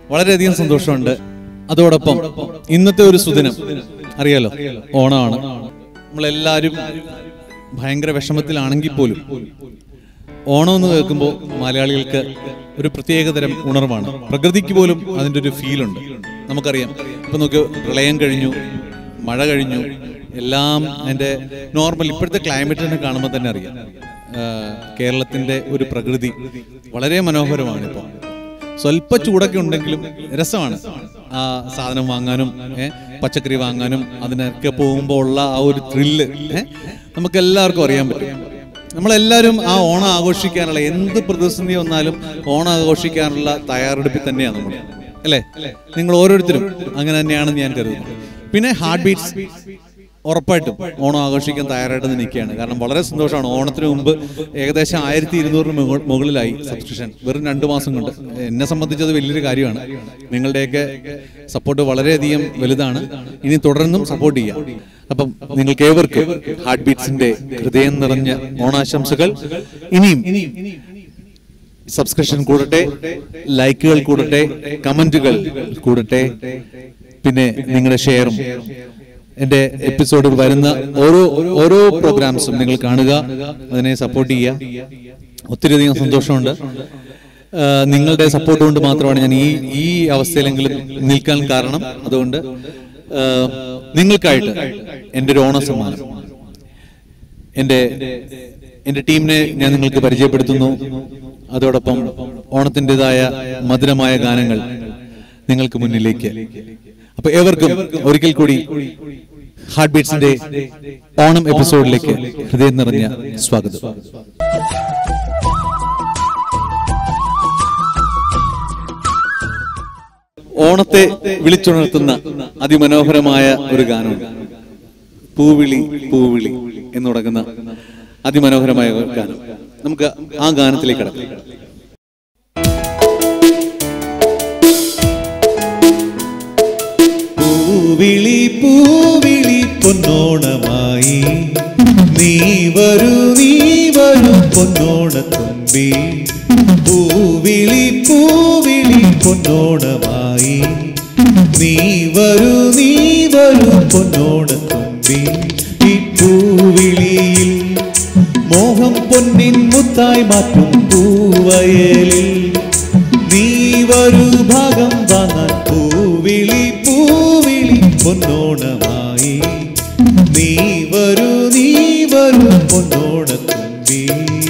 വളരെയധികം സന്തോഷമുണ്ട് അതോടൊപ്പം ഇന്നത്തെ ഒരു സുദിനം അറിയാലോ ഓണമാണ് നമ്മളെല്ലാവരും ഭയങ്കര വിഷമത്തിലാണെങ്കിൽ പോലും ഓണം എന്ന് കേൾക്കുമ്പോൾ മലയാളികൾക്ക് ഒരു പ്രത്യേകതരം ഉണർവാണ് പ്രകൃതിക്ക് പോലും അതിൻ്റെ ഒരു ഫീലുണ്ട് നമുക്കറിയാം ഇപ്പൊ നോക്കി പ്രളയം കഴിഞ്ഞു മഴ കഴിഞ്ഞു എല്ലാം അതിൻ്റെ നോർമൽ ഇപ്പോഴത്തെ ക്ലൈമറ്റിനെ കാണുമ്പോൾ തന്നെ അറിയാം ആ, കേരളത്തിന്റെ ഒരു പ്രകൃതി വളരെ മനോഹരമാണ് ഇപ്പോൾ സ്വല്പ ചൂടൊക്കെ ഉണ്ടെങ്കിലും രസമാണ് ആ സാധനം വാങ്ങാനും ഏ, പച്ചക്കറി വാങ്ങാനും അതിനൊക്കെ പോകുമ്പോൾ ഉള്ള ആ ഒരു ത്രില്ല് നമുക്ക് എല്ലാവർക്കും അറിയാൻ പറ്റും നമ്മളെല്ലാവരും ആ ഓണം ആഘോഷിക്കാനുള്ള എന്ത് പ്രതിസന്ധി വന്നാലും ഓണം ആഘോഷിക്കാനുള്ള തയ്യാറെടുപ്പിൽ തന്നെയാണ് നമ്മൾ അല്ലേ നിങ്ങൾ ഓരോരുത്തരും അങ്ങനെ തന്നെയാണെന്ന് ഞാൻ കരുതുന്നു പിന്നെ ഹാർട്ട് ബീറ്റ്സ് ഉറപ്പായിട്ടും ഓണം ആഘോഷിക്കാൻ തയ്യാറായിട്ട് നിൽക്കുകയാണ് കാരണം വളരെ സന്തോഷമാണ് ഓണത്തിന് മുമ്പ് ഏകദേശം ആയിരത്തി ഇരുന്നൂറിന് മുക- മുകളിലായി സബ്സ്ക്രിപ്ഷൻ വെറും രണ്ട് മാസം കൊണ്ട് എന്നെ സംബന്ധിച്ചത് വലിയൊരു കാര്യമാണ് നിങ്ങളുടെയൊക്കെ സപ്പോർട്ട് വളരെയധികം വലുതാണ് ഇനി തുടർന്നും സപ്പോർട്ട് ചെയ്യാം അപ്പം നിങ്ങൾക്ക് ഏവർക്കും ഹാർട്ട് ബീറ്റ്സിന്റെ ഹൃദയം നിറഞ്ഞ ഓണാശംസകൾ ഇനിയും സബ്സ്ക്രിപ്ഷൻ കൂടട്ടെ ലൈക്കുകൾ കൂടട്ടെ കമന്റുകൾ കൂടട്ടെ പിന്നെ നിങ്ങളുടെ ഷെയറും എന്റെ എപ്പിസോഡിൽ വരുന്ന ഓരോ ഓരോ പ്രോഗ്രാംസും നിങ്ങൾ കാണുക അതിനെ സപ്പോർട്ട് ചെയ്യുക ഒത്തിരിയധികം സന്തോഷമുണ്ട് ആ, നിങ്ങളുടെ സപ്പോർട്ട് കൊണ്ട് മാത്രമാണ് ഞാൻ ഈ ഈ അവസ്ഥയിലെങ്കിലും നിൽക്കാൻ കാരണം അതുകൊണ്ട് ആ, നിങ്ങൾക്കായിട്ട് എൻ്റെ ഒരു ഓണ സമ്മാനം എൻ്റെ എൻ്റെ ടീമിനെ ഞാൻ നിങ്ങൾക്ക് പരിചയപ്പെടുത്തുന്നു അതോടൊപ്പം ഓണത്തിൻ്റെതായ മധുരമായ ഗാനങ്ങൾ നിങ്ങൾക്ക് മുന്നിലേക്ക് അപ്പൊ ഏവർക്കും ഒരിക്കൽ കൂടി ഹാർട്ട് ബീറ്റ്സിന്റെ ഓണം എപ്പിസോഡിലേക്ക് ഹൃദയം നിറഞ്ഞ സ്വാഗതം ഓണത്തെ വിളിച്ചുണർത്തുന്ന അതിമനോഹരമായ ഒരു ഗാനമുണ്ട് പൂവിളി പൂവിളി എന്ന് തുടങ്ങുന്ന അതിമനോഹരമായ ഒരു ഗാനം നമുക്ക് ആ ഗാനത്തിലേക്ക് കിടക്കാം പൂവിളി പൂവിളി പൊന്നോണമായി നീ വരൂ നീ വരൂ പൊന്നോണത്തുമ്പി പൂവിളി പൂവിളി പൊന്നോണമായി നീ വരൂ നീ വരൂ പൊന്നോണത്തുമ്പി ഈ പൂവിളിയിൽ മോഹം പൊന്നിൻ മുത്തായി മാറ്റും പൂവയലിൽ നീ വരൂ ഭാഗം വാങ്ങാൻ പൂവിളി പൂവിളി പൊന്നോണമായി നീ വരൂ നീ വരൂ പൊന്നോണത്തുമ്പി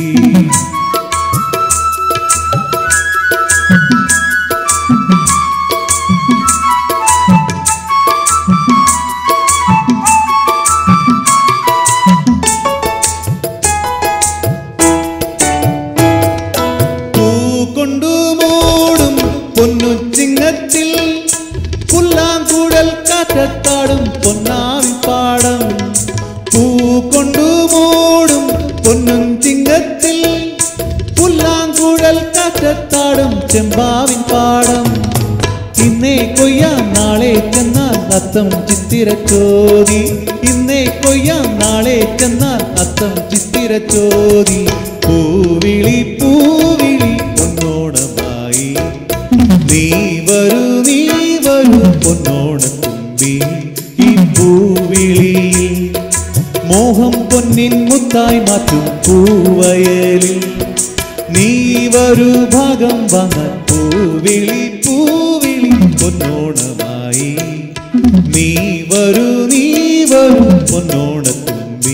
പൂ കൊണ്ടു മൂടും പൊന്നു ചിങ്ങത്തിൽ പുല്ലാങ്കുഴൽ കാറ്റത്താടും പൊന്നാവിൻ പാടം പൂ കൊണ്ടു മൂടും പൊന്നും ചിങ്ങത്തിൽ പുല്ലാങ്കുഴൽ കാറ്റത്താടും ചെമ്പാവിൻ പാടം ഇന്നേ കൊയ്യാം നാളെ ചെന്നാൽ അത്തം ചിത്തിരച്ചോതി ഇന്നേ കൊയ്യാം നാളെ ചെന്നാൽ അത്തം ചിത്തിരച്ചോതി പൂവിളി പൂവിളി പൊന്നോണമായി നീ വരൂ നീ വരൂ പൊന്നോണത്തുമ്പി ഈ പൂവിളിയിൽ മോഹം പൊന്നിൻ മുത്തായി മാറ്റും പൂവയലിൽ നീ വരൂ ഭാഗം വാങ്ങാൻ പൂവിളി പൂവിളി പൊന്നോണമായി നീ വരൂ നീ വരൂ പൊന്നോണത്തുമ്പി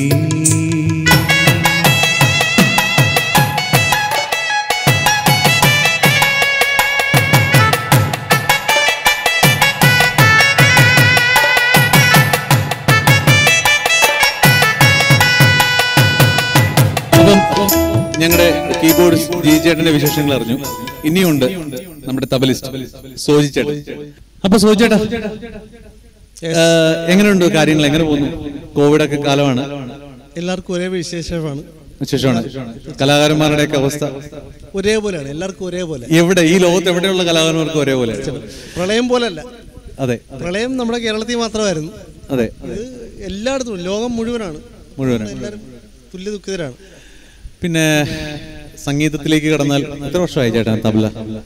അപ്പം ഞങ്ങളുടെ കീബോർഡ് ജി ചേട്ടന്റെ വിശേഷങ്ങൾ അറിഞ്ഞു ഇനിയുണ്ട് നമ്മുടെ തബലിസ്റ്റ് സോജി ചേട്ടൻ അപ്പൊ സോജി ചേട്ടാ ആ, എങ്ങനെയുണ്ട് കാര്യങ്ങൾ എങ്ങനെ പോകുന്നു കോവിഡ് ഒക്കെ കാലമാണ് എല്ലാവർക്കും ഒരേ വിശേഷമാണ് വിശേഷമാണ് കലാകാരന്മാരുടെയൊക്കെ അവസ്ഥ ഒരേപോലെയാണ് എല്ലാവർക്കും ഒരേപോലെ എവിടെ ഈ ലോകത്ത് എവിടെയുള്ള കലാകാരന്മാർക്ക് ഒരേപോലെ പ്രളയം പോലല്ല അതെ പ്രളയം നമ്മുടെ കേരളത്തിൽ മാത്രമായിരുന്നു അതെ ഇത് എല്ലായിടത്തും ലോകം മുഴുവനാണ് മുഴുവനാണ് എല്ലാവരും തുല്യ ദുഃഖിതരാണ് പിന്നെ സംഗീതത്തിലേക്ക് കടന്നാൽ എത്ര വർഷമായി ചേട്ടാ തബല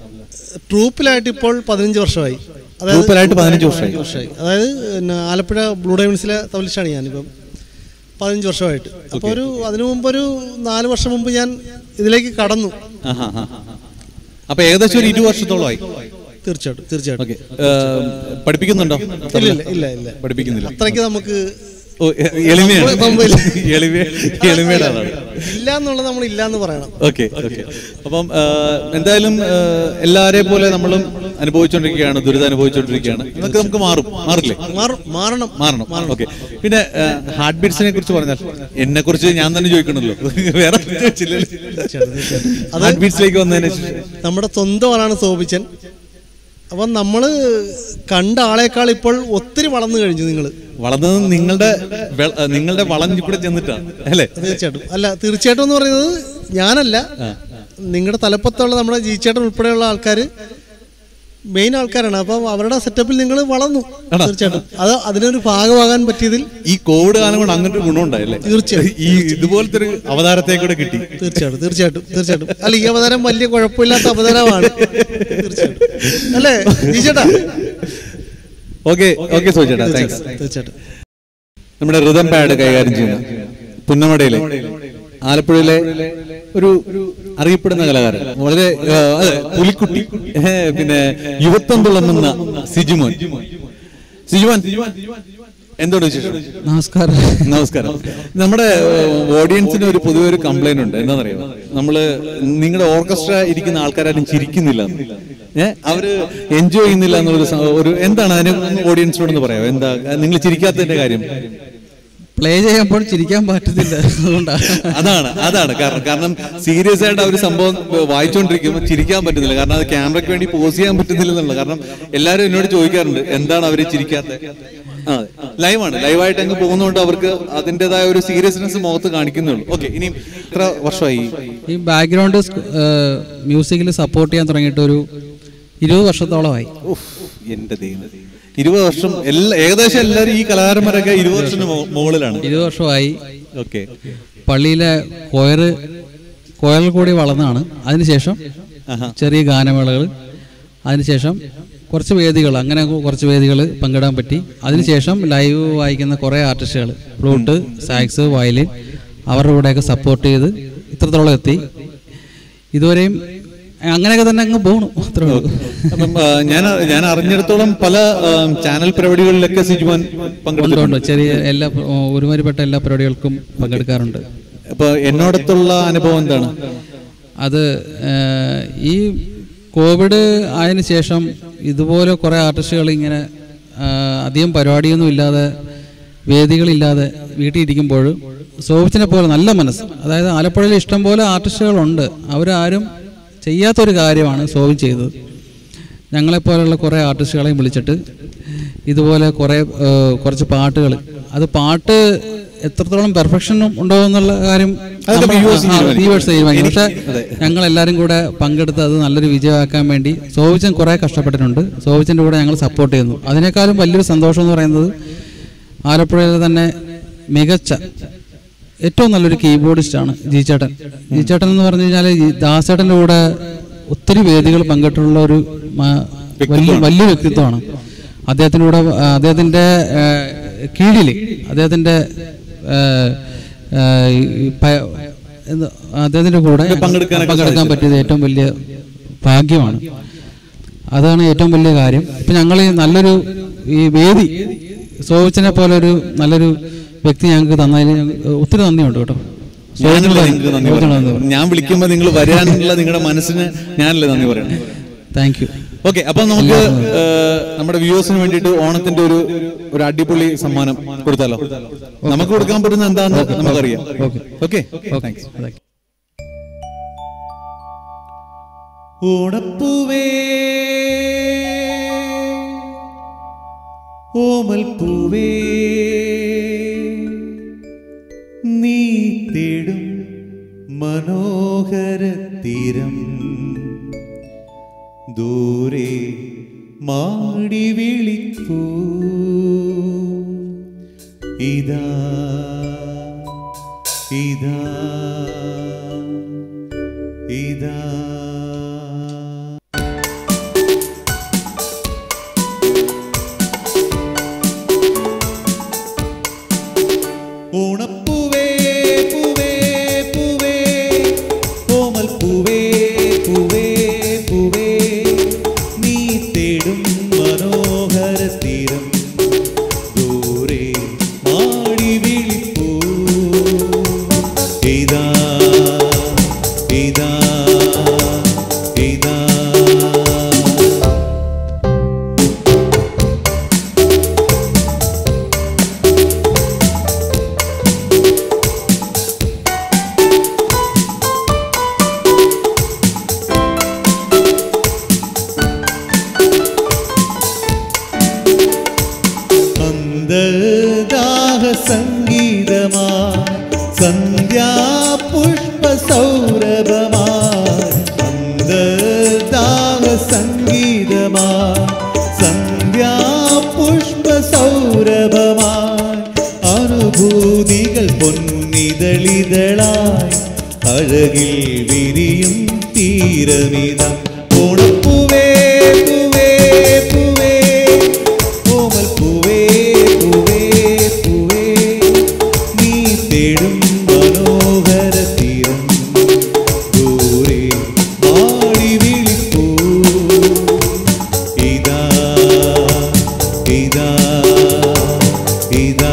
ട്രൂപ്പിലായിട്ട് ഇപ്പോൾ പതിനഞ്ച് വർഷമായി ഗ്രൂപ്പിലായിട്ട് പതിനഞ്ച് വർഷമായി വർഷമായി അതായത് പിന്നെ ആലപ്പുഴ ബ്ലൂ ഡയമണ്ട്സിലെ തവലിച്ചാണ് ഞാനിപ്പം പതിനഞ്ച് വർഷമായിട്ട് അപ്പോൾ ഒരു അതിനു മുമ്പ് ഒരു നാല് വർഷം മുമ്പ് ഞാൻ ഇതിലേക്ക് കടന്നു ആഹാ, ആഹാ. അപ്പൊ ഏകദേശം ഒരു ഇരുപത് വർഷത്തോളമായി തീർച്ചയായിട്ടും തീർച്ചയായിട്ടും ഓക്കെ പഠിപ്പിക്കുന്നുണ്ടോ ഇല്ല ഇല്ല ഇല്ല ഇല്ല പഠിപ്പിക്കുന്നില്ല അത്രയ്ക്ക് നമുക്ക് ഓ, എ- എളിമയാണ് സംഭവമില്ല. എളിമ എളിമയുടെ ആളാണ് ഇല്ല എന്നുള്ളത് നമ്മൾ ഇല്ല എന്ന് പറയണം ഓക്കെ ഓക്കെ അപ്പം ആ, എന്തായാലും ആ, എല്ലാരെ പോലെ നമ്മളും അനുഭവിച്ചുകൊണ്ടിരിക്കുകയാണ് ദുരിതം അനുഭവിച്ചുകൊണ്ടിരിക്കുകയാണ് ഇതൊക്കെ നമുക്ക് മാറും മാറില്ലേ മാറും മാറണം മാറണം ഓക്കെ പിന്നെ ഹാർട്ട് ബീറ്റ്സിനെ കുറിച്ച് പറഞ്ഞാൽ എന്നെ കുറിച്ച് ഞാൻ തന്നെ ചോദിക്കണമല്ലോ വേറെ ചോദിച്ചില്ലല്ലോ തീർച്ചയായിട്ടും തീർച്ചയായിട്ടും അത് ഹാർട്ട് ബീറ്റ്സിലേക്ക് വന്നതിന് ശേഷം നമ്മുടെ സ്വന്തം ആളാണ് സോപിച്ചൻ അപ്പം നമ്മൾ കണ്ട ആളേക്കാൾ ഇപ്പോൾ ഒത്തിരി വളർന്നു കഴിഞ്ഞു നിങ്ങൾ വളർന്നത് നിങ്ങളുടെ വെ- ആ, നിങ്ങളുടെ വളഞ്ഞു കൂടെ ചെന്നിട്ടാണ് അല്ലേ തീർച്ചയായിട്ടും അല്ല തീർച്ചയായിട്ടും എന്ന് പറയുന്നത് ഞാനല്ല നിങ്ങളുടെ തലപ്പത്തുള്ള നമ്മുടെ ജീച്ചേട്ടൻ ഉൾപ്പെടെയുള്ള ആൾക്കാർ മെയിൻ ആൾക്കാരാണ് അപ്പം അവരുടെ സെറ്റപ്പിൽ നിങ്ങൾ വളർന്നു തീർച്ചയായിട്ടും അത് അതിനൊരു ഭാഗമാകാൻ പറ്റിയതിൽ ഈ കോവിഡ് കാലം കൊണ്ട് അങ്ങനെ ഒരു ഗുണമുണ്ടായല്ലേ തീർച്ചയായും. ഈ ഇതുപോലത്തെ ഒരു അവതാരത്തെ കൂടെ കിട്ടി തീർച്ചയായിട്ടും തീർച്ചയായിട്ടും തീർച്ചയായിട്ടും അല്ല ഈ അവതാരം വലിയ കുഴപ്പമില്ലാത്ത അവതാരമാണ് തീർച്ചയായിട്ടും അല്ലേ ജീച്ചേട്ടാ ഓക്കെ ഓക്കെ സോചേട്ടാ താങ്ക്സ് തീർച്ചയായിട്ടും നമ്മുടെ റിതം പാഡ് കൈകാര്യം ചെയ്യുന്ന പുന്നമടയിലെ ആലപ്പുഴയിലെ ഒരു അറിയപ്പെടുന്ന കലാകാരൻ വളരെ ആ, അതെ പുലിക്കുട്ടി ഏ, പിന്നെ യുവത്വം തുളങ്ങുന്ന സിജുമോൻ സിജുമോൻ എന്തുകൊണ്ട് വിശേഷം നമസ്കാരം നമസ്കാരം നമ്മുടെ ഓഡിയൻസിന് ഒരു പൊതുവെ ഒരു കംപ്ലൈന്റ് ഉണ്ട് എന്താണെന്നറിയാമോ നമ്മള് നിങ്ങളുടെ ഓർക്കസ്ട്ര ഇരിക്കുന്ന ആൾക്കാരും ചിരിക്കുന്നില്ല ഏഹ് അവര് എൻജോയ് ചെയ്യുന്നില്ല എന്നുള്ളൊരു സ- ഒരു എന്താണ് അതിന് ഓഡിയൻസിനോടൊന്ന് പറയാമോ എന്താ നിങ്ങൾ ചിരിക്കാത്തതിന്റെ കാര്യം പ്ലേ ചെയ്യുമ്പോൾ ചിരിക്കാൻ പറ്റത്തില്ല അതുകൊണ്ടാണ് അതാണ് അതാണ് കാരണം കാരണം സീരിയസ് ആയിട്ട് ആ ഒരു സംഭവം വായിച്ചുകൊണ്ടിരിക്കുമ്പോൾ ചിരിക്കാൻ പറ്റുന്നില്ല കാരണം അത് ക്യാമറയ്ക്ക് വേണ്ടി പോസ് ചെയ്യാൻ പറ്റുന്നില്ല എന്നുള്ളത് കാരണം എല്ലാവരും എന്നോട് ചോദിക്കാറുണ്ട് എന്താണ് അവര് ചിരിക്കാത്തത് ആ ലൈവാണ് ലൈവായിട്ട് അങ്ങ് പോകുന്നതുകൊണ്ട് അവർക്ക് അതിൻ്റെതായ ഒരു സീരിയസ്നെസ് മുഖത്ത് കാണിക്കുന്നുള്ളൂ ഓക്കെ ഇനി എത്ര വർഷമായി ഈ ബാക്ക്ഗ്രൗണ്ട് മ്യൂസിക്കിൽ സപ്പോർട്ട് ചെയ്യാൻ തുടങ്ങിയിട്ട് ഒരു ഇരുപത് വർഷത്തോളമായി ഉഫ്, എന്റെ ദൈവം ഇരുപത് വർഷം എല്ലാ ഏകദേശം എല്ലാവരും ഈ കലാകാരന്മാരൊക്കെ ഇരുപത് വർഷത്തിന് മു- മുകളിലാണ് ഇരുപത് വർഷമായി ഓക്കെ പള്ളിയിലെ കൊയർ കൊയറിൽ കൂടി വളർന്നതാണ് അതിനുശേഷം ചെറിയ ഗാനമേളകൾ അതിനുശേഷം കുറച്ച് വേദികൾ അങ്ങനെ കുറച്ച് വേദികൾ പങ്കിടാൻ പറ്റി അതിനുശേഷം ലൈവ് വായിക്കുന്ന കുറേ ആർട്ടിസ്റ്റുകൾ ഫ്ലൂട്ട് സാക്സ് വയലിൻ അവരുടെ കൂടെയൊക്കെ സപ്പോർട്ട് ചെയ്ത് ഇത്രത്തോളം എത്തി ഇതുവരെയും അങ്ങനെയൊക്കെ തന്നെ അങ്ങ് പോകണു അത്രേ ഉള്ളൂ അപ്പം ആ, ഞാൻ ഞാൻ അറിഞ്ഞിടത്തോളം പല ആ, ചാനൽ പരിപാടികളിലൊക്കെ സിജുമാൻ ഉണ്ട് പങ്കെടുത്തിട്ടുണ്ട് ഉണ്ട് ചെറിയ എല്ലാ ഒരുമാതിരിപ്പെട്ട എല്ലാ പരിപാടികൾക്കും പങ്കെടുക്കാറുണ്ട് അപ്പൊ എന്നോടത്തുള്ള അനുഭവം എന്താണ് അത് ഏഹ്, ഈ കോവിഡ് ആയതിനു ശേഷം ഇതുപോലെ കുറേ ആർട്ടിസ്റ്റുകൾ ഇങ്ങനെ ആഹ്, അധികം പരിപാടിയൊന്നും ഇല്ലാതെ വേദികളില്ലാതെ വീട്ടിൽ ഇരിക്കുമ്പോൾ സോഫിച്ചിനെ പോലെ നല്ല മനസ്സ് അതായത് ആലപ്പുഴയിൽ ഇഷ്ടം പോലെ ആർട്ടിസ്റ്റുകളുണ്ട് അവരാരും ചെയ്യാത്തൊരു കാര്യമാണ് സോഫി ചെയ്തത് ഞങ്ങളെപ്പോലുള്ള കുറേ ആർട്ടിസ്റ്റുകളെയും വിളിച്ചിട്ട് ഇതുപോലെ കുറേ ഏഹ്, കുറച്ച് പാട്ടുകൾ അത് പാട്ട് എത്രത്തോളം പെർഫെക്ഷൻ ഉണ്ടോ എന്നുള്ള കാര്യം അതൊക്കെ നമ്മൾ- viewers ആ, തീരുമാനിക്കും. viewers തീരുമാനിക്കും. പക്ഷേ ഞങ്ങൾ എല്ലാവരും കൂടെ പങ്കെടുത്ത് അത് നല്ലൊരു വിജയമാക്കാൻ വേണ്ടി സോവിച്ചൻ കുറേ കഷ്ടപ്പെട്ടിട്ടുണ്ട് സോവിച്ചൻ്റെ കൂടെ ഞങ്ങൾ സപ്പോർട്ട് ചെയ്യുന്നു അതിനേക്കാളും വലിയൊരു സന്തോഷം എന്ന് പറയുന്നത് ആലപ്പുഴയിലെ തന്നെ മികച്ച ഏറ്റവും നല്ലൊരു കീബോർഡിസ്റ്റാണ് ജീച്ചേട്ടൻ ജീച്ചേട്ടൻ എന്ന് പറഞ്ഞു കഴിഞ്ഞാൽ ദാസേട്ടൻ്റെ കൂടെ ഒത്തിരി വേദികൾ പങ്കിട്ടുള്ള ഒരു മ- വലിയ വലിയ വ്യക്തിത്വമാണ് അദ്ദേഹത്തിൻ്റെ കൂടെ ആ, അദ്ദേഹത്തിൻ്റെ കീഴിൽ അദ്ദേഹത്തിൻ്റെ ആ, ആ, ഈ പ- എന്ത് അദ്ദേഹത്തിൻ്റെ കൂടെ പങ്കെടുക്കാനൊക്കെ പങ്കെടുക്കാൻ പറ്റിയത് ഏറ്റവും വലിയ ഭാഗ്യമാണ് അതാണ് ഏറ്റവും വലിയ കാര്യം ഇപ്പം ഞങ്ങൾ ഈ നല്ലൊരു ഈ വേദി സോവിച്ചിനെ പോലെ ഒരു നല്ലൊരു വ്യക്തി ഞങ്ങൾക്ക് തന്നതിന് ഞങ്ങൾക്ക് ഒത്തിരി നന്ദിയുണ്ട് കേട്ടോ ഞാനല്ലേ നിങ്ങൾക്ക് നന്ദി പറയണം ഞാൻ വിളിക്കുമ്പോൾ നിങ്ങൾ വരാനുള്ള നിങ്ങളുടെ മനസ്സിന് ഞാനല്ലേ നന്ദി പറയണം താങ്ക് യു ഓക്കെ അപ്പൊ നമുക്ക് ആ, നമ്മുടെ വ്യൂവേഴ്സിന് വേണ്ടിയിട്ട് ഓണത്തിന്റെ ഒരു ഒരു അടിപൊളി സമ്മാനം കൊടുത്താലോ നമുക്ക് കൊടുക്കാൻ പറ്റുന്ന എന്താന്ന് നമുക്കറിയാം ഓക്കെ താങ്ക്സ് ഓണപ്പൂവേ ഓമൽ പൂവേ നീ തേടും മനോഹര തീരം ദൂരെ മാടി വിളിക്കൂ ഇതാ ഇതാ ഇതാ ചിറകിൽ വിരിയും തീരമിത ഓണപ്പൂവേ പൂവേ പൂവേ കോമൽ പൂവേ പൂവേ പൂവേ നീ തേടും മനോഹര തീരം ദൂരെ ആടി വിളിപ്പൂ ഇതാ ഇതാ ഇതാ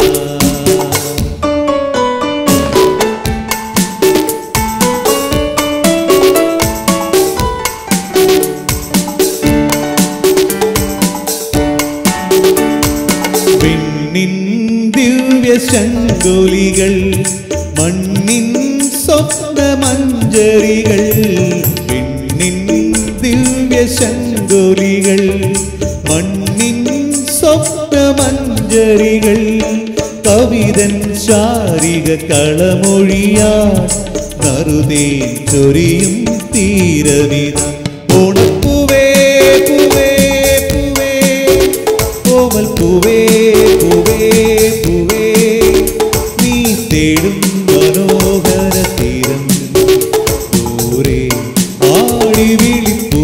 പെണ്ണിൻ ദിവ്യ ശങ്കുലികൾ മണ്ണിൻ സ്വപ്ന മഞ്ജരികൾ പെണ്ണിൻ ദിവ്യ ശങ്കുലികൾ മണ്ണിൻ സ്വപ്ന മഞ്ജരികൾ കവിതൻ ശാരിക കളമൊഴിയാ നറുതേ ചൊരിയും തീരവിത ഓണപ്പൂവേ പൂവേ പൂവേ കോമൽ പൂവേ പൂവേ പൂവേ നീ തേടും മനോഹര തീരം ദൂരെ ആടി വിളിപ്പൂ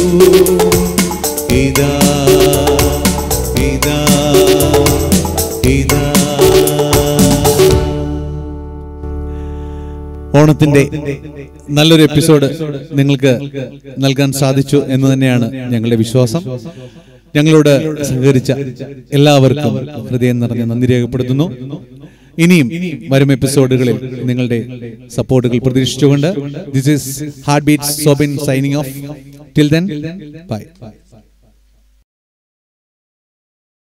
ഇതാ ഇതാ ഇതാ ഓണത്തിന്റെ നല്ലൊരു എപ്പിസോഡ് നിങ്ങൾക്ക് നൽകാൻ സാധിച്ചു എന്ന് തന്നെയാണ് ഞങ്ങളുടെ വിശ്വാസം ഞങ്ങളോട് സഹകരിച്ച എല്ലാവർക്കും ഹൃദയം നിറഞ്ഞ നന്ദി രേഖപ്പെടുത്തുന്നു ഇനിയും വരും എപ്പിസോഡുകളിൽ നിങ്ങളുടെ സപ്പോർട്ടുകൾ പ്രതീക്ഷിച്ചുകൊണ്ട് this is heart beats Sobin signing off till then by